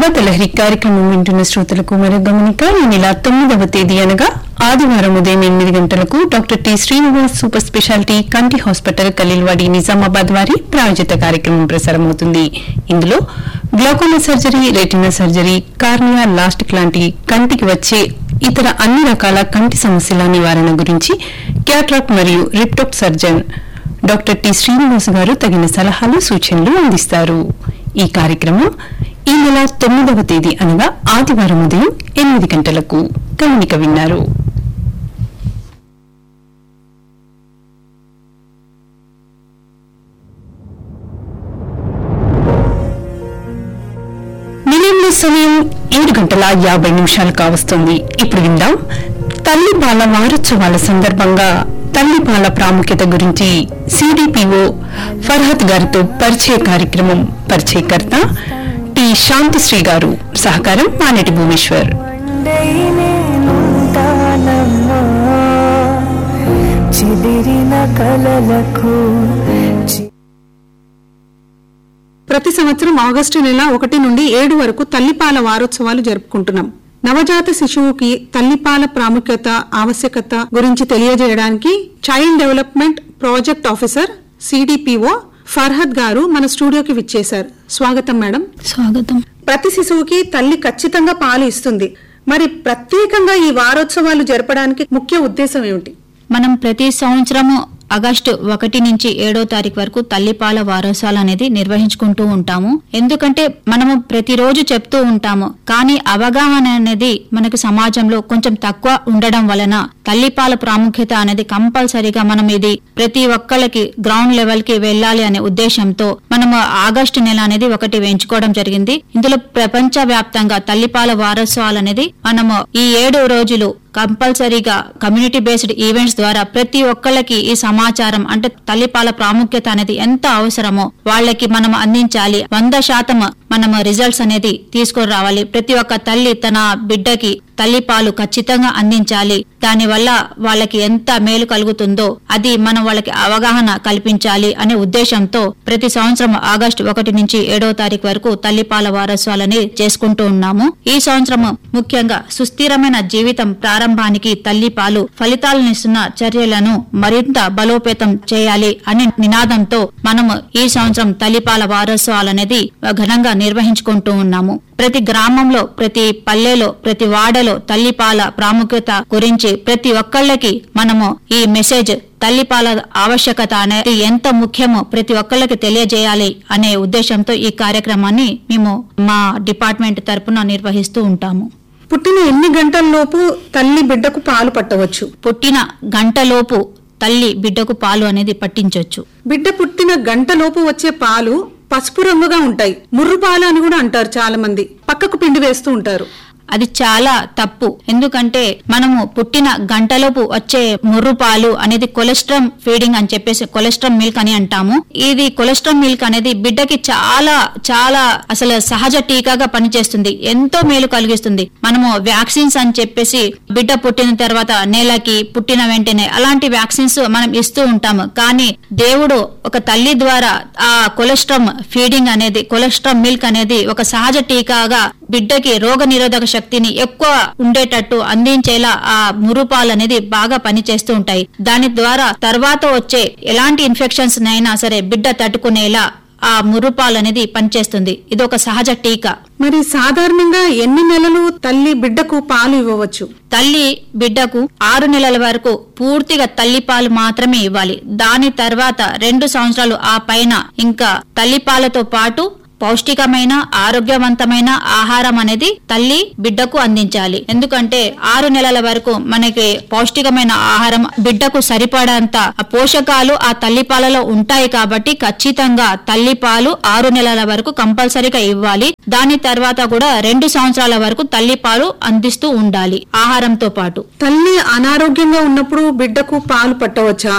ప్రభాత లహరి కార్యక్రమం వింటున్న శ్రోతలకు మరో గమనిక ఈ నెల తొమ్మిదవ తేదీ అనగా ఆదివారం ఉదయం ఎనిమిది గంటలకు doctor T Srinivas super speciality కంటి హాస్పిటల్ కలీల్వాడి నిజామాబాద్ వారి ప్రాయోజిత కార్యక్రమం ప్రసారమవుతుంది ఇందులో glaucoma surgery retina surgery cornea lasik లాంటి కంటికి వచ్చే ఇతర అన్ని రకాల కంటి సమస్యల నివారణ గురించి క్యాట్రాక్ మరియు రిప్టోక్ సర్జన్ డాక్టర్ టి శ్రీనివాస్ గారు తగిన సలహాలు సూచనలు అందిస్తారు ఈ కార్యక్రమం ఈ నెల తొమ్మిదవ తేదీ అనగా ఆదివారం ఉదయం ఎనిమిది గంటలకు గమనిక విన్నారు నిలయంలో సమయం ఏడు గంటల యాభై నిమిషాలు కావస్తుంది ఇప్పుడు విందాం తల్లి బాల వారోత్సవాల సందర్భంగా తల్లి బాల ప్రాముఖ్యత గురించి సిడిపిఓ ఫర్హత్ గారితో పరిచయ కార్యక్రమం పరిచయకర్త టి శాంతిశ్రీ గారు సహకారం మానేటి భువనేశ్వర్ నేనుంటానమ్మా చెదిరిన కలలకు చి- ప్రతి సంవత్సరం ఆగస్టు నెల ఒకటి నుండి ఏడు వరకు తల్లిపాల వారోత్సవాలు జరుపుకుంటున్నాం నవజాత శిశువుకి తల్లిపాల ప్రాముఖ్యత ఆవశ్యకత గురించి తెలియజేయడానికి child development project officer CDPO Farhad గారు మన స్టూడియోకి విచ్చేశారు స్వాగతం మేడం స్వాగతం ప్రతి శిశువుకి తల్లి ఖచ్చితంగా పాలు ఇస్తుంది మరి ప్రత్యేకంగా ఈ వారోత్సవాలు జరపడానికి ముఖ్య ఉద్దేశం ఏమిటి మనం ప్రతి సంవత్సరము ఆగస్టు ఒకటి నుంచి ఏడో తారీఖు వరకు తల్లిపాల వారోత్సవాలు అనేది నిర్వహించుకుంటూ ఉంటాము ఎందుకంటే మనము ప్రతిరోజు చెప్తూ ఉంటాము కానీ అవగాహన అనేది మనకు సమాజంలో కొంచెం తక్కువ ఉండడం వలన తల్లిపాల ప్రాముఖ్యత అనేది కంపల్సరీగా మనం ఇది ప్రతి ఒక్కళ్ళకి గ్రౌండ్ లెవెల్ కి వెళ్ళాలి అనే ఉద్దేశంతో మనము ఆగస్టు నెల అనేది ఒకటి వేయించుకోవడం జరిగింది ఇందులో ప్రపంచ వ్యాప్తంగా తల్లిపాల వారోత్సవాలు అనేది మనము ఈ ఏడు రోజులు కంపల్సరీగా కమ్యూనిటీ బేస్డ్ ఈవెంట్స్ ద్వారా ప్రతి ఒక్కళ్ళకి ఈ సమాచారం అంటే తల్లిపాల ప్రాముఖ్యత అనేది ఎంత అవసరమో వాళ్ళకి మనం అందించాలి వంద శాతం మనం రిజల్ట్స్ అనేది తీసుకొని రావాలి ప్రతి ఒక్క తల్లి తన బిడ్డకి తల్లిపాలు ఖచ్చితంగా అందించాలి దానివల్ల వాళ్ళకి ఎంత మేలు కలుగుతుందో అది మనం వాళ్ళకి అవగాహన కల్పించాలి అనే ఉద్దేశంతో ప్రతి సంవత్సరం ఆగస్టు ఒకటి నుంచి ఏడో తారీఖు వరకు తల్లిపాల వారోత్సవాలని చేసుకుంటూ ఉన్నాము ఈ సంవత్సరం ముఖ్యంగా సుస్థిరమైన జీవితం ప్రారంభానికి తల్లిపాలు ఫలితాలనిస్తున్న చర్యలను మరింత బలోపేతం చేయాలి అనే నినాదంతో మనము ఈ సంవత్సరం తల్లిపాల వారోత్సవాలనేది ఘనంగా నిర్వహించుకుంటూ ఉన్నాము ప్రతి గ్రామంలో ప్రతి పల్లెలో ప్రతి వాడలో తల్లిపాల ప్రాముఖ్యత గురించి ప్రతి ఒక్కళ్ళకి మనము ఈ మెసేజ్ తల్లిపాల ఆవశ్యకత అనేది ఎంత ముఖ్యమో ప్రతి ఒక్కళ్ళకి తెలియజేయాలి అనే ఉద్దేశంతో ఈ కార్యక్రమాన్ని మేము మా డిపార్ట్మెంట్ తరపున నిర్వహిస్తూ ఉంటాము పుట్టిన ఎన్ని గంటల్లోపు తల్లి బిడ్డకు పాలు పట్టవచ్చు పుట్టిన గంటలోపు తల్లి బిడ్డకు పాలు అనేది పట్టించొచ్చు బిడ్డ పుట్టిన గంటలోపు వచ్చే పాలు పసుపు రంగుగా ఉంటాయి ముర్రు పాలు అని కూడా అంటారు చాలా మంది పక్కకు పిండి వేస్తూ ఉంటారు అది చాలా తప్పు ఎందుకంటే మనము పుట్టిన గంటలోపు వచ్చే ముర్రు పాలు అనేది కొలెస్ట్రాల్ ఫీడింగ్ అని చెప్పేసి కొలెస్ట్రాల్ మిల్క్ అని అంటాము ఇది కొలెస్ట్రాల్ మిల్క్ అనేది బిడ్డకి చాలా చాలా అసలు సహజ టీకాగా పనిచేస్తుంది ఎంతో మేలు కలిగిస్తుంది మనము వ్యాక్సిన్స్ అని చెప్పేసి బిడ్డ పుట్టిన తర్వాత నెలకి పుట్టిన వెంటనే అలాంటి వ్యాక్సిన్స్ మనం ఇస్తూ ఉంటాము కానీ దేవుడు ఒక తల్లి ద్వారా ఆ కొలెస్ట్రాల్ ఫీడింగ్ అనేది కొలెస్ట్రాల్ మిల్క్ అనేది ఒక సహజ టీకాగా బిడ్డకి రోగ నిరోధక శక్తిని ఎక్కువ ఉండేటట్టు అందించేలా ఆ మురుపాలు అనేది బాగా పనిచేస్తూ ఉంటాయి దాని ద్వారా తర్వాత వచ్చే ఎలాంటి ఇన్ఫెక్షన్స్ అయినా సరే బిడ్డ తట్టుకునేలా ఆ మురుపాలు అనేది పనిచేస్తుంది ఇది ఒక సహజ టీకా మరి సాధారణంగా ఎన్ని నెలలు తల్లి బిడ్డకు పాలు ఇవ్వవచ్చు తల్లి బిడ్డకు ఆరు నెలల వరకు పూర్తిగా తల్లిపాలు మాత్రమే ఇవ్వాలి దాని తర్వాత రెండు సంవత్సరాలు ఆ పైన ఇంకా తల్లిపాలతో పాటు పౌష్టికమైన ఆరోగ్యవంతమైన ఆహారం అనేది తల్లి బిడ్డకు అందించాలి ఎందుకంటే ఆరు నెలల వరకు మనకి పౌష్టికమైన ఆహారం బిడ్డకు సరిపడంత ఆ పోషకాలు ఆ తల్లిపాలలో ఉంటాయి కాబట్టి ఖచ్చితంగా తల్లిపాలు ఆరు నెలల వరకు కంపల్సరీగా ఇవ్వాలి దాని తర్వాత కూడా రెండు సంవత్సరాల వరకు తల్లిపాలు అందిస్తూ ఉండాలి ఆహారంతో పాటు తల్లి అనారోగ్యంగా ఉన్నప్పుడు బిడ్డకు పాలు పట్టవచ్చా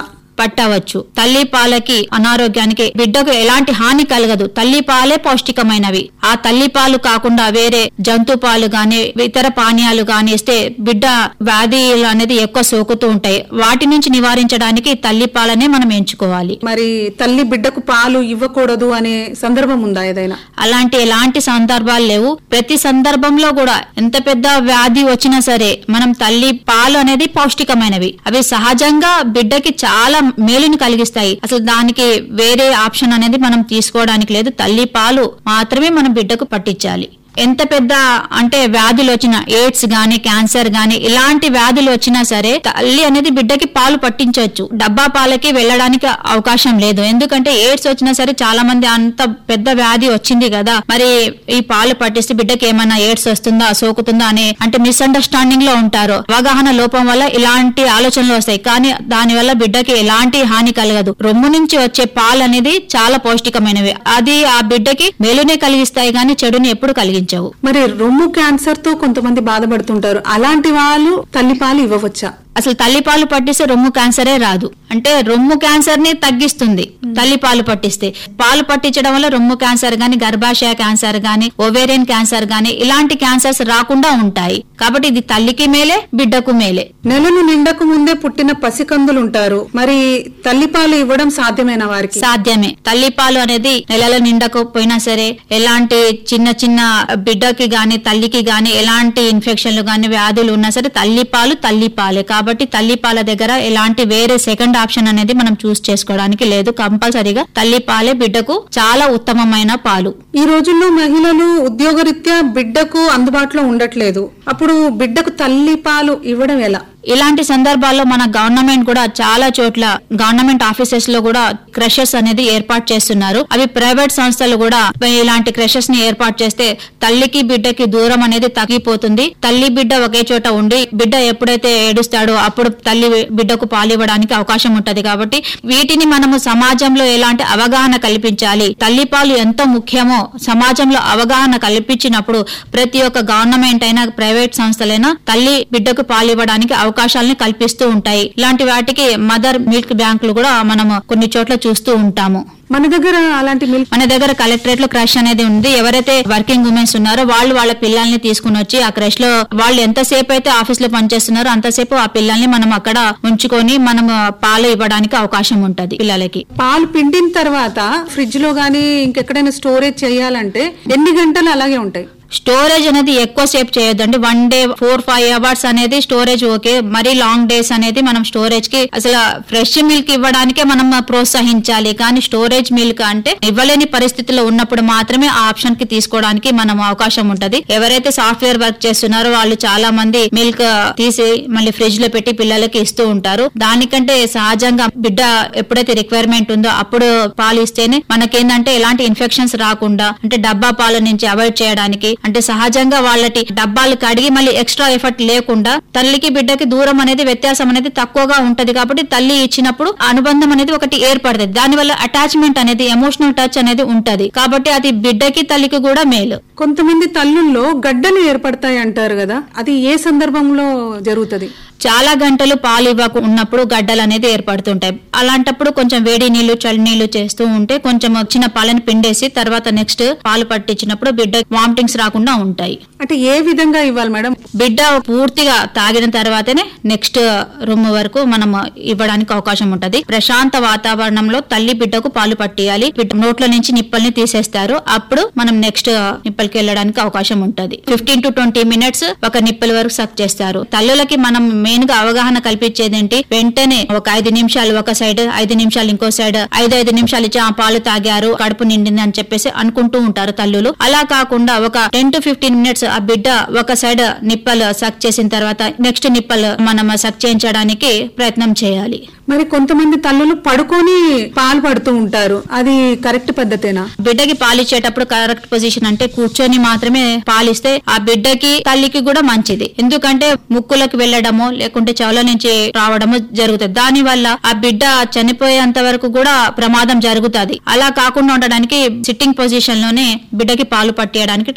పట్టవచ్చు తల్లి పాలకి అనారోగ్యానికి బిడ్డకు ఎలాంటి హాని కలగదు తల్లి పాలే పౌష్టికమైనవి ఆ తల్లి పాలు కాకుండా వేరే జంతు పాలు గాని ఇతర పానీయాలు గాని ఇస్తే బిడ్డ వ్యాధులు అనేది ఎక్కువ సోకుతూ ఉంటాయి వాటి నుంచి నివారించడానికి తల్లి పాలనే మనం ఎంచుకోవాలి మరి తల్లి బిడ్డకు పాలు ఇవ్వకూడదు అనే సందర్భం ఉందా ఏదైనా అలాంటి ఎలాంటి సందర్భాలు లేవు ప్రతి సందర్భంలో కూడా ఎంత పెద్ద వ్యాధి వచ్చినా సరే మనం తల్లి పాలు అనేది పౌష్టికమైనవి అవి సహజంగా బిడ్డకి చాలా మేలుని కలిగిస్తాయి అసలు దానికి వేరే ఆప్షన్ అనేది మనం తీసుకోవడానికి లేదు తల్లి పాలు మాత్రమే మనం బిడ్డకు పట్టించాలి ఎంత పెద్ద అంటే వ్యాధులు వచ్చిన ఎయిడ్స్ గాని క్యాన్సర్ గాని ఇలాంటి వ్యాధులు వచ్చినా సరే తల్లి అనేది బిడ్డకి పాలు పట్టించవచ్చు డబ్బా పాలకి వెళ్ళడానికి అవకాశం లేదు ఎందుకంటే ఎయిడ్స్ వచ్చినా సరే చాలా మంది అంత పెద్ద వ్యాధి వచ్చింది కదా మరి ఈ పాలు పట్టిస్తే బిడ్డకి ఏమైనా ఎయిడ్స్ వస్తుందా సోకుతుందా అని అంటే మిస్అండర్స్టాండింగ్ లో ఉంటారు అవగాహన లోపం వల్ల ఇలాంటి ఆలోచనలు వస్తాయి కానీ దాని వల్ల బిడ్డకి ఎలాంటి హాని కలగదు రొమ్ము నుంచి వచ్చే పాలు అనేది చాలా పౌష్టికమైనవి అది ఆ బిడ్డకి మేలునే కలిగిస్తాయి కానీ చెడుని ఎప్పుడు కలిగించవు మరి రొమ్ము క్యాన్సర్ తో కొంతమంది బాధపడుతుంటారు అలాంటి వాళ్ళు తల్లిపాలు ఇవ్వవచ్చా అసలు తల్లిపాలు పట్టిస్తే రొమ్ము క్యాన్సరే రాదు అంటే రొమ్ము క్యాన్సర్ ని తగ్గిస్తుంది తల్లిపాలు పట్టిస్తే పాలు పట్టించడం వల్ల రొమ్ము క్యాన్సర్ గాని గర్భాశయ క్యాన్సర్ గాని ఓవేరియన్ క్యాన్సర్ గాని ఇలాంటి క్యాన్సర్స్ రాకుండా ఉంటాయి కాబట్టి ఇది తల్లికి మేలే బిడ్డకు మేలే నెలను నిండకు ముందే పుట్టిన పసికందులు ఉంటారు మరి తల్లిపాలు ఇవ్వడం సాధ్యమైన వారికి సాధ్యమే తల్లిపాలు అనేది నెలల నిండకపోయినా సరే ఎలాంటి చిన్న చిన్న బిడ్డకి గాని తల్లికి గాని ఎలాంటి ఇన్ఫెక్షన్లు గాని వ్యాధులు ఉన్నా సరే తల్లిపాలు తల్లిపాలే కాబట్టి తల్లిపాల దగ్గర ఎలాంటి వేరే సెకండ్ ఆప్షన్ అనేది మనం చూస్ చేసుకోవడానికి లేదు కంపల్సరీగా తల్లిపాలే బిడ్డకు చాలా ఉత్తమమైన పాలు ఈ రోజుల్లో మహిళలు ఉద్యోగరీత్యా బిడ్డకు అందుబాటులో ఉండట్లేదు అప్పుడు బిడ్డకు తల్లిపాలు ఇవ్వడం ఎలా ఇలాంటి సందర్భాల్లో మన గవర్నమెంట్ కూడా చాలా చోట్ల గవర్నమెంట్ ఆఫీసెస్ లో కూడా క్రషెస్ అనేది ఏర్పాటు చేస్తున్నారు అవి ప్రైవేట్ సంస్థలు కూడా ఇలాంటి క్రషెస్ ని ఏర్పాటు చేస్తే తల్లికి బిడ్డకి దూరం అనేది తగ్గిపోతుంది తల్లి బిడ్డ ఒకే చోట ఉండి బిడ్డ ఎప్పుడైతే ఏడుస్తాడో అప్పుడు తల్లి బిడ్డకు పాలు ఇవ్వడానికి అవకాశం ఉంటది కాబట్టి వీటిని మనము సమాజంలో ఎలాంటి అవగాహన కల్పించాలి తల్లి పాలు ఎంతో ముఖ్యమో సమాజంలో అవగాహన కల్పించినప్పుడు ప్రతి ఒక్క గవర్నమెంట్ అయినా ప్రైవేట్ సంస్థలైనా తల్లి బిడ్డకు పాలు ఇవ్వడానికి అవకాశాలను కల్పిస్తూ ఉంటాయి ఇలాంటి వాటికి మదర్ మిల్క్ బ్యాంకులు కూడా మనము కొన్ని చోట్ల చూస్తూ ఉంటాము మన దగ్గర అలాంటి మిల్క్ మన దగ్గర కలెక్టరేట్ లో క్రష్ అనేది ఉంది ఎవరైతే వర్కింగ్ ఉమెన్స్ ఉన్నారో వాళ్ళు వాళ్ళ పిల్లల్ని తీసుకుని వచ్చి ఆ క్రష్ లో వాళ్ళు ఎంతసేపు అయితే ఆఫీస్ లో పనిచేస్తున్నారో అంతసేపు ఆ పిల్లల్ని మనం అక్కడ ఉంచుకొని మనం పాలు ఇవ్వడానికి అవకాశం ఉంటది పిల్లలకి పాలు పిండిన తర్వాత ఫ్రిడ్జ్ లో గానీ ఇంకెక్కడైనా స్టోరేజ్ చేయాలంటే ఎన్ని గంటలు అలాగే ఉంటాయి స్టోరేజ్ అనేది ఎక్కువ సేపు చేయొద్దండి one day four five hours అనేది స్టోరేజ్ ఓకే మరీ లాంగ్ డేస్ అనేది మనం స్టోరేజ్ కి అసలు ఫ్రెష్ మిల్క్ ఇవ్వడానికే మనం ప్రోత్సహించాలి కానీ స్టోరేజ్ మిల్క్ అంటే ఇవ్వలేని పరిస్థితిలో ఉన్నప్పుడు మాత్రమే ఆ ఆప్షన్ కి తీసుకోవడానికి మనం అవకాశం ఉంటది ఎవరైతే సాఫ్ట్వేర్ వర్క్ చేస్తున్నారో వాళ్ళు చాలా మంది మిల్క్ తీసి మళ్ళీ ఫ్రిడ్జ్ లో పెట్టి పిల్లలకి ఇస్తూ ఉంటారు దానికంటే సహజంగా బిడ్డ ఎప్పుడైతే రిక్వైర్మెంట్ ఉందో అప్పుడు పాలు ఇస్తేనే మనకేందంటే ఎలాంటి ఇన్ఫెక్షన్స్ రాకుండా అంటే డబ్బా పాల నుంచి అవాయిడ్ చేయడానికి అంటే సహజంగా వాళ్ళటి డబ్బాలు కడిగి మళ్ళీ ఎక్స్ట్రా ఎఫర్ట్ లేకుండా తల్లికి బిడ్డకి దూరం అనేది వ్యత్యాసం అనేది తక్కువగా ఉంటది కాబట్టి తల్లి ఇచ్చినప్పుడు అనుబంధం అనేది ఒకటి ఏర్పడుతుంది దానివల్ల అటాచ్మెంట్ అనేది ఎమోషనల్ టచ్ అనేది ఉంటది కాబట్టి అది బిడ్డకి తల్లికి కూడా మేలు కొంతమంది తల్లుల్లో గడ్డలు ఏర్పడతాయి అంటారు కదా అది ఏ సందర్భంలో జరుగుతుంది చాలా గంటలు పాలు ఇవ్వకు ఉన్నప్పుడు గడ్డలు అనేది ఏర్పడుతుంటాయి అలాంటప్పుడు కొంచెం వేడి నీళ్లు చలి నీళ్లు చేస్తూ ఉంటే కొంచెం వచ్చిన పాలని పిండేసి తర్వాత నెక్స్ట్ పాలు పట్టించినప్పుడు బిడ్డ వామిటింగ్స్ రాకుండా ఉంటాయి అంటే ఏ విధంగా ఇవ్వాలి మేడం బిడ్డ పూర్తిగా తాగిన తర్వాతనే నెక్స్ట్ రూమ్ వరకు మనం ఇవ్వడానికి అవకాశం ఉంటది ప్రశాంత వాతావరణంలో తల్లి బిడ్డకు పాలు పట్టియాలి బిడ్డ నోట్ల నుంచి నిప్పల్ని తీసేస్తారు అప్పుడు మనం నెక్స్ట్ నిప్పలకి వెళ్ళడానికి అవకాశం ఉంటది ఫిఫ్టీన్ టు ట్వంటీ మినిట్స్ ఒక నిప్పల వరకు సక్ చేస్తారు తల్లులకి మనం మెయిన్ గా అవగాహన కల్పించేది ఏంటి వెంటనే ఒక ఐదు నిమిషాలు ఒక సైడ్ ఐదు నిమిషాలు ఇంకో సైడ్ ఐదు ఐదు నిమిషాలు ఇచ్చి ఆ పాలు తాగారు కడుపు నిండింది అని చెప్పేసి అనుకుంటూ ఉంటారు తల్లులు అలా కాకుండా ఒక టెన్ టు ఫిఫ్టీన్ మినిట్స్ ఆ బిడ్డ ఒక సైడ్ నిప్పలు సక్ చేసిన తర్వాత నెక్స్ట్ నిప్పలు మనం సక్ చేయించడానికి ప్రయత్నం చేయాలి మరి కొంతమంది తల్లులు పడుకొని పాలు పడుతూ ఉంటారు అది కరెక్ట్ పద్ధతేనా బిడ్డకి పాలిచ్చేటప్పుడు కరెక్ట్ పొజిషన్ అంటే కూర్చొని మాత్రమే పాలిస్తే ఆ బిడ్డకి తల్లికి కూడా మంచిది ఎందుకంటే ముక్కులకు వెళ్ళడమో లేకుంటే చెవుల నుంచి రావడమో జరుగుతుంది దాని వల్ల ఆ బిడ్డ చనిపోయేంత వరకు కూడా ప్రమాదం జరుగుతుంది అలా కాకుండా ఉండడానికి సిట్టింగ్ పొజిషన్ లోనే బిడ్డకి పాలు పట్టియడానికి